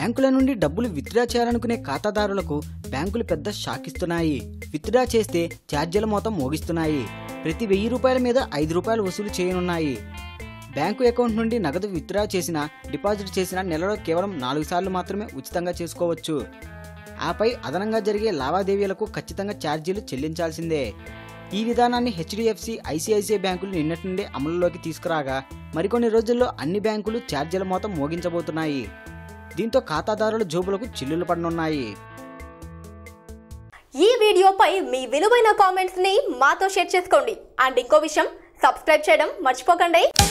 బ్యాంకుల నుండి డబ్బులు విత్డ్రా చేయాలనుకునే ఖాతాదారులకు బ్యాంకులు పెద్ద షాక్ ఇస్తున్నాయి విత్డ్రా చేస్తే ఛార్జీల మొత్తం మోగిస్తున్నాయి ప్రతి వెయ్యి రూపాయల మీద ఐదు రూపాయలు వసూలు చేయనున్నాయి బ్యాంకు అకౌంట్ నుండి నగదు విత్డ్రా చేసిన డిపాజిట్ చేసిన నెలలో కేవలం నాలుగు సార్లు మాత్రమే ఉచితంగా చేసుకోవచ్చు ఆపై అదనంగా జరిగే లావాదేవీలకు ఖచ్చితంగా ఛార్జీలు చెల్లించాల్సిందే ఈ విధానాన్ని హెచ్డిఎఫ్సి ఐసిఐసిఐ బ్యాంకులు నిన్నటి నుండి అమలులోకి తీసుకురాగా మరికొన్ని రోజుల్లో అన్ని బ్యాంకులు ఛార్జీల మొత్తం మోగించబోతున్నాయి దీంతో ఖాతాదారుల జోబులకు చిల్లులు పడనున్నాయి ఈ వీడియోపై మీ విలువైన కామెంట్స్ ని మాతో షేర్ చేసుకోండి అండ్ ఇంకో విషయం సబ్స్క్రైబ్ చేయడం మర్చిపోకండి